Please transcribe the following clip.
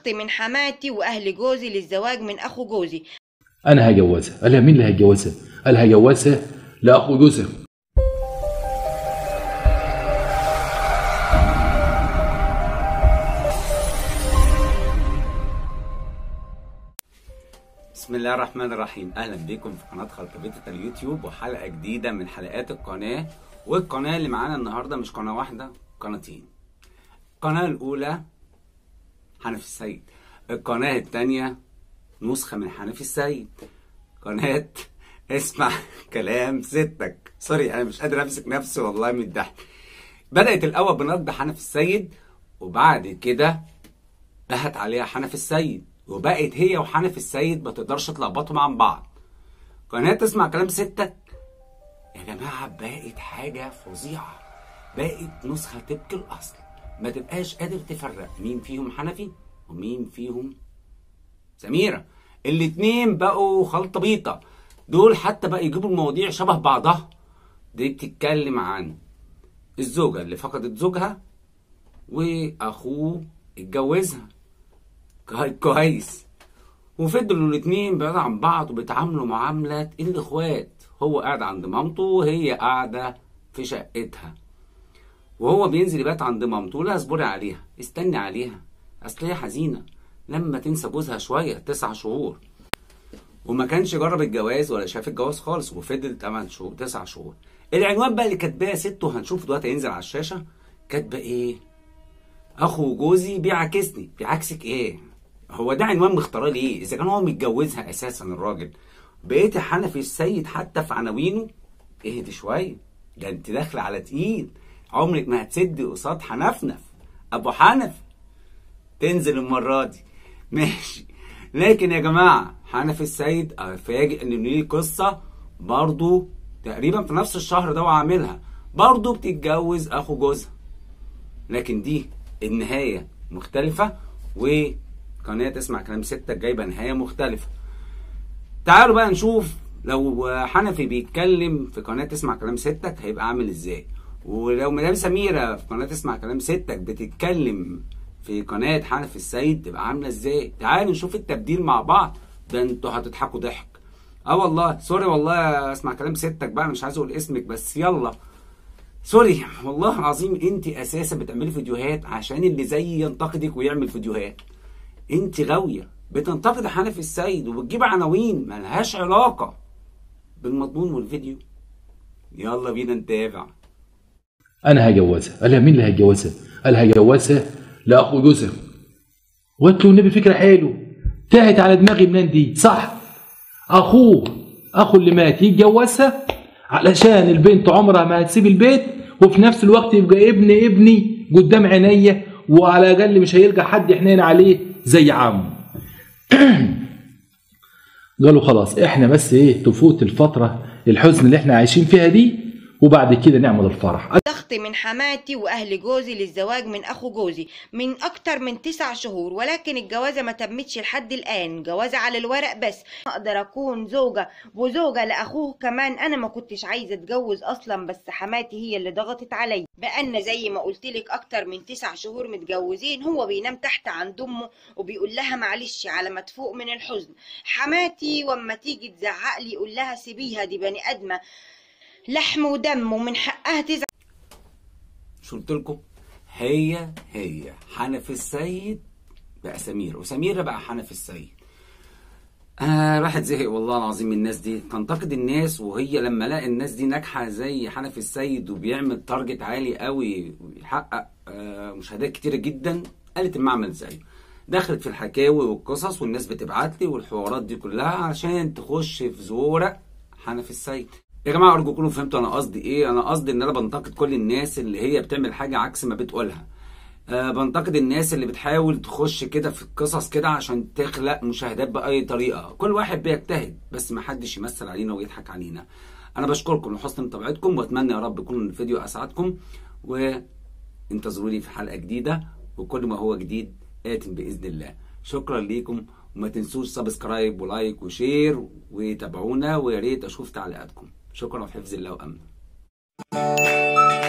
ضغط من حماتي واهل جوزي للزواج من اخو جوزي انا هجوزها قال لها مين اللي هيجوزها قال هجوزها لاخو جوزها بسم الله الرحمن الرحيم اهلا بكم في قناه خلطبيطة اليوتيوب وحلقه جديده من حلقات القناه والقناه اللي معانا النهارده مش قناه واحده قناتين القناه الاولى حنفي السيد القناه الثانيه نسخه من حنفي السيد قناه اسمع كلام ستك سوري انا مش قادر امسك نفسي والله من الضحك بدات الاول بنقد حنفي السيد وبعد كده بهت عليها حنفي السيد وبقت هي وحنفي السيد ما تقدرش تلخبطهم عن بعض قناة تسمع كلام ستك يا جماعة بقت حاجة فظيعة بقت نسخة طبق الأصل ما تبقاش قادر تفرق مين فيهم حنفي ومين فيهم سميرة الاتنين بقوا خلطة بيطة دول حتى بقى يجيبوا المواضيع شبه بعضها دي بتتكلم عن الزوجة اللي فقدت زوجها وأخوه اتجوزها كوي- كويس وفضلوا الاتنين بعيد عن بعض وبيتعاملوا معاملة الإخوات هو قاعد عند مامته وهي قاعدة في شقتها وهو بينزل يبات عند مامته لا اصبري عليها استني عليها أصل هي حزينة لما تنسى جوزها شوية تسع شهور وما كانش جرب الجواز ولا شاف الجواز خالص وفضل 8 شهور 9 شهور العنوان بقى اللي كاتباه ست وهنشوف دلوقتي هينزل على الشاشة كاتبة ايه اخو جوزي بيعاكسني بيعاكسك ايه هو ده عنوان مختاره ليه اذا كان هو متجوزها اساسا الراجل بقيت حنفي السيد حتى في عناوينه اهدي شويه ده انت داخله على تقيل عمرك ما هتسد قصاد حنفنف ابو حنف تنزل المره دي ماشي لكن يا جماعه حنفي السيد افاجئ ان ليه قصه برضو تقريبا في نفس الشهر ده وعاملها برضو بتتجوز اخو جوزها لكن دي النهاية مختلفة وقناة تسمع كلام ستة جايبة نهاية مختلفة تعالوا بقى نشوف لو حنفي بيتكلم في قناة تسمع كلام ستك هيبقى عامل ازاي ولو مدام سميرة في قناة تسمع كلام ستك بتتكلم في قناة حنفي السيد تبقى عاملة ازاي تعالوا نشوف التبديل مع بعض ده انتوا هتضحكوا ضحك اه والله سوري والله اسمع كلام ستك بقى مش عايز اقول اسمك بس يلا سوري والله العظيم انت اساسا بتعملي فيديوهات عشان اللي زيي ينتقدك ويعمل فيديوهات انت غاويه بتنتقد حنفي السيد وبتجيب عناوين ملهاش علاقه بالمضمون والفيديو يلا بينا نتابع انا هجوزها قال لها مين اللي هيجوزها قال هجوزها لاخو جوزها وقلت له النبي فكره حلو تاهت على دماغي منين دي صح اخوه اخو اللي مات يتجوزها علشان البنت عمرها ما هتسيب البيت وفي نفس الوقت يبقى ابن ابني قدام عينيا وعلى الاقل مش هيلقى حد يحنين عليه زي عمه قالوا خلاص احنا بس ايه تفوت الفتره الحزن اللي احنا عايشين فيها دي وبعد كده نعمل الفرح ضغط من حماتي واهل جوزي للزواج من اخو جوزي من اكتر من تسع شهور ولكن الجوازه ما تمتش لحد الان جوازه على الورق بس اقدر اكون زوجه وزوجه لاخوه كمان انا ما كنتش عايزه اتجوز اصلا بس حماتي هي اللي ضغطت عليا بقالنا زي ما قلت لك اكتر من تسع شهور متجوزين هو بينام تحت عند امه وبيقول لها معلش على ما تفوق من الحزن حماتي واما تيجي تزعق لي يقول لها سيبيها دي بني ادمه لحم ودم ومن حقها تزعل مش قلت لكم هي هي حنفي السيد بقى سمير وسميرة بقى حنفي السيد آه الواحد زهق والله العظيم من الناس دي تنتقد الناس وهي لما لقى الناس دي ناجحه زي حنفي السيد وبيعمل تارجت عالي قوي ويحقق آه مشاهدات كتيره جدا قالت المعمل زيه دخلت في الحكاوي والقصص والناس بتبعت لي والحوارات دي كلها عشان تخش في زورق حنفي السيد يا جماعه ارجو تكونوا فهمتوا انا قصدي ايه انا قصدي ان انا بنتقد كل الناس اللي هي بتعمل حاجه عكس ما بتقولها أه بنتقد الناس اللي بتحاول تخش كده في القصص كده عشان تخلق مشاهدات بأي طريقة كل واحد بيجتهد بس ما حدش يمثل علينا ويضحك علينا انا بشكركم لحسن متابعتكم واتمنى يا رب يكون الفيديو اسعدكم وانتظروني في حلقة جديدة وكل ما هو جديد آت بإذن الله شكرا ليكم وما تنسوش سبسكرايب ولايك وشير وتابعونا ويا ريت اشوف تعليقاتكم شكرا وفي حفظ الله وامن